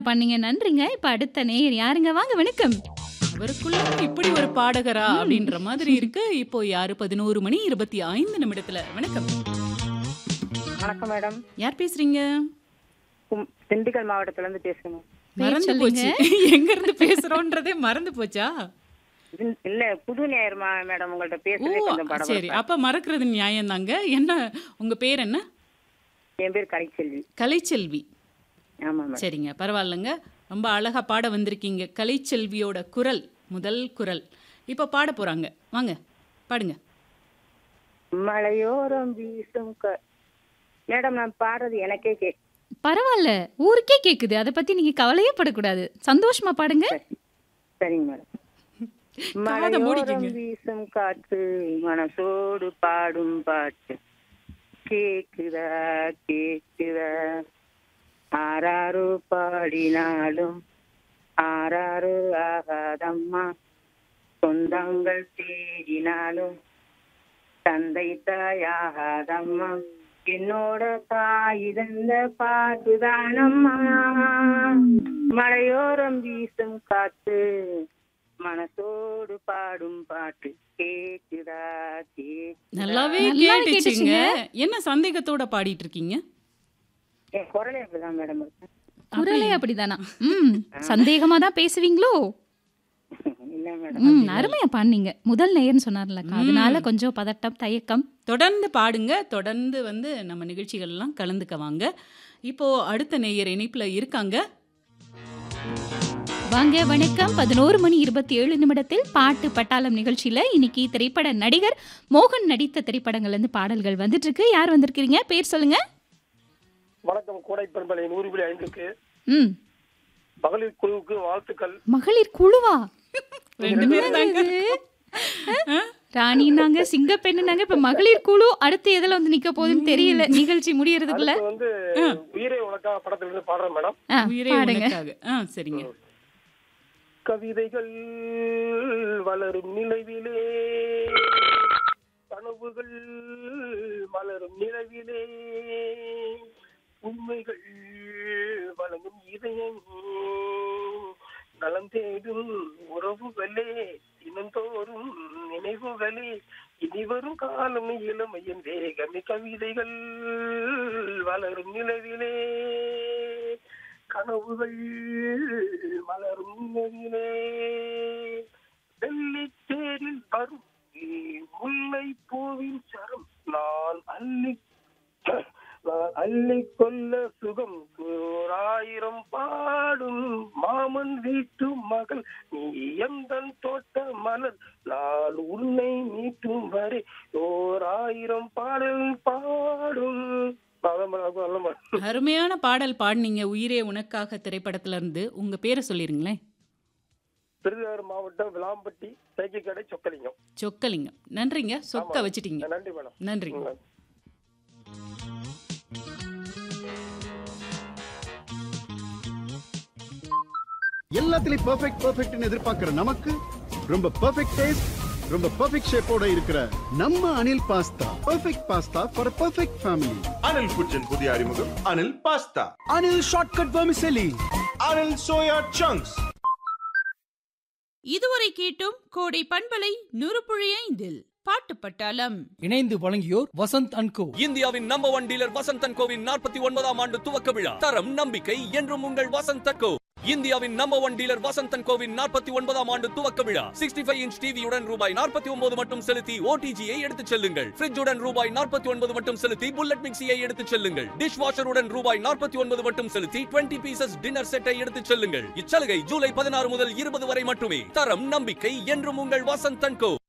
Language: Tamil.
பண்ணீங்க. நன்றிங்க. இப்ப அடுத்த நேயர் யாருங்க? வாங்க வணக்கம். அவருக்குள்ள இப்படி ஒரு பாடகரா ம். அப்படின்ற மாதிரி இருக்கு. இப்போ யாரு 11 மணி 25 நிமிடத்துல. வணக்கம். வணக்கம் மேடம் யார் பேசுறீங்க? கும்- திண்டுக்கல் மாவட்டத்துல இருந்து பேசுறேன் பேர் மறந்து சொல்லுங்க. போச்சு. எங்க இருந்து பேசுறோன்றதே மறந்து போச்சா? இல்ல- இல்ல புது நேயர் மா- மேடம் உங்கள்ட்ட ஓ பேசுறதே கொஞ்சம் சரி. படபடப்பா அப்ப மறக்கிறது நியாயம் தாங்க. என்ன உங்க பேர் என்ன? என் பேர் கலைச்செல்வி கலைச்செல்வி. ஆமா மேடம் சரிங்க. பரவாயில்லங்க. ரொம்ப அழகா பாட வந்திருக்கீங்க. கலைச்செல்வியோட குரல் முதல் குரல். இப்ப பாட போறாங்க. வாங்க. பாடுங்க. மலையோரம் வீசும் க மேடம் நான் பாடுறது எனக்கே கே பரவாயில்ல. ஊருக்கே கேக்குது. அத பத்தி நீங்க கவலையே படக்கூடாது. சந்தோஷமா பாடுங்க. சரிங்க மேடம் காதை மலையோரம் மூடிக்கங்க. வீசும் காற்று மனசோடு பாடும் பாட்டு கேக்குதா கேக்குதா ஆறாறு பாடினாலும் ஆறாறு ஆகாதம்மா சொந்தங்கள் தேடினாலும் தந்தை தாயாகாதம்மா என்னோட தாய் தந்த பாட்டுதானம்மா மலையோரம் வீசும் காத்து மனசோடு பாடும் பாட்டு கேக்குதா கேக்குதா நல்லாவே நல்லாவே கேட்டுச்சுங்க. என்ன சந்தேகத்தோட பாடிட்டு இருக்கீங்க? என் குரலே அப்படிதான் மேடம் இருக்கு குரலே அப்படிதானா? ம். சந்தேகமா தான் பேசுவீங்களோ? இல்ல மேடம் ம். அருமையா பாடுனீங்க. முதல் நேயர்னு சொன்னார்லக்கா. அதனால கொஞ்சம் பதட்டம், தயக்கம். தொடர்ந்து பாடுங்க. தொடர்ந்து வந்து நம்ம நிகழ்ச்சிகள்லாம் கலந்துக்க வாங்க. இப்போ அடுத்த நேயர் இணைப்புல இருக்காங்க. வாங்க வணக்கம். 11 மணி 27 நிமிடத்தில் பாட்டு பட்டாளம் நிகழ்ச்சியில இன்னைக்கு திரைப்பட நடிகர் மோகன் நடித்த திரைப்படங்கள்ல இருந்து பாடல்கள் வந்துட்டு இருக்கு. யார் வந்திருக்கீங்க? பேர் சொல்லுங்க. வணக்கம் கோடை பெரும்பலை நூறு புள்ளி ஐந்துக்கு ம். மகளிர் குழுவுக்கு வாழ்த்துக்கள் மகளிர் குழுவா? ரெண்டு பேரும் தாங்க. இது? ராணினாங்க சிங்கப்பெண்ணுனாங்க இப்ப மகளிர் குழு அடுத்து எதுல வந்து நிக்க போகுதுன்னு தெரியல நிகழ்ச்சி முடியறதுக்குள்ள அடுத்து வந்து உயிரே உனக்கா படத்துல இருந்து பாடுறேன் மேடம் ஆ, உயிரே பாடுங்க உனக்காக. ஆ சரிங்க. கவிதைகள் வளரும் நிலவிலே கனவுகள் மலரும் நிலவிலே உண்மைகள் வழங்கும் இதயம் நலம் தேடும் உறவுகளே தினந்தோறும் நினைவுகளே இனி வரும் காலம் இளமையின் வேகமே கவிதைகள் வளரும் நிலவிலே கனவுகள் மலரும் நிலவிலே வெள்ளித்தேரில் வரும் முல்லை பூவின் சரம் நான் அள்ளி நான் அள்ளி கொள்ள சுகம் ஓராயிரம் பாடும் மாமன் வீட்டு மகள் நீ எந்த தோட்ட மலர் நான் உன்னை மீட்டும் வரை ஓராயிரம் பாடல் பாடும் அதான் மேடம், அதான் மேடம். அருமையான பாடல் பாடுனீங்க. உயிரே உனக்காக திரைப்படத்துல இருந்து. உங்க பேரை சொல்லிருங்களேன். திருவாரூர் மாவட்டம் விளாம்பட்டி சைக்கிள் கடை சொக்கலிங்கம் சொக்கலிங்கம். நன்றிங்க. சொக்க ஆமா. வச்சிட்டீங்க. நன்றி மேடம் நன்றிங்க. ம். எல்லாத்துலயும் பெர்ஃபெக்ட் பெர்ஃபெக்ட்னு எதிர்பார்க்கிற நமக்கு ரொம்ப பெர்ஃபெக்ட் டேஸ்ட் ரொம்ப பெர்ஃபெக்ட் ஷேப்போட இருக்கிற நம்ம Anil pasta perfect pasta for perfect family Anil kitchen புதிய அறிமுகம் Anil pasta Anil shortcut vermicelli Anil soya chunks இதுவரை கேட்டோம் கோடை பண்பலை நூறு ஐந்தில் பாட்டு பட்டாளம் இணைந்து வழங்கியோர் வசந்த் அண்ட் கோ இந்தியாவின் நம்பர் ஒன் டீலர் வசந்தன் கோவின் நாற்பத்தி ஒன்பதாம் ஆண்டு துவக்க விழா தரம் நம்பிக்கை என்றும் உங்கள் வசந்தன் கோ இந்தியாவின் நம்பர் ஒன் டீலர் வசந்தன் கோவின் நாற்பத்தி ஒன்பதாம் ஆண்டு துவக்க விழா சிக்ஸ்டி ஃபைவ் இன்ச் டிவியுடன் ரூபாய் நாற்பத்தி ஒன்பது மட்டும் செலுத்தி ஓடிஜியை எடுத்துச் செல்லுங்கள் ஃப்ரிட்ஜுடன் ரூபாய் நாற்பத்தி ஒன்பது மட்டும் செலுத்தி புல்லட் மிக்சியை எடுத்துச் செல்லுங்கள் டிஷ் வாஷருடன் ரூபாய் நாற்பத்தி ஒன்பது மட்டும் செலுத்தி டுவெண்ட்டி பீசஸ் டின்னர் செட்டை எடுத்துச் செல்லுங்கள் இச்சலுகை ஜூலை பதினாறு முதல் இருபது வரை மட்டுமே தரம் நம்பிக்கை என்றும் உங்கள் வசந்தன் கோ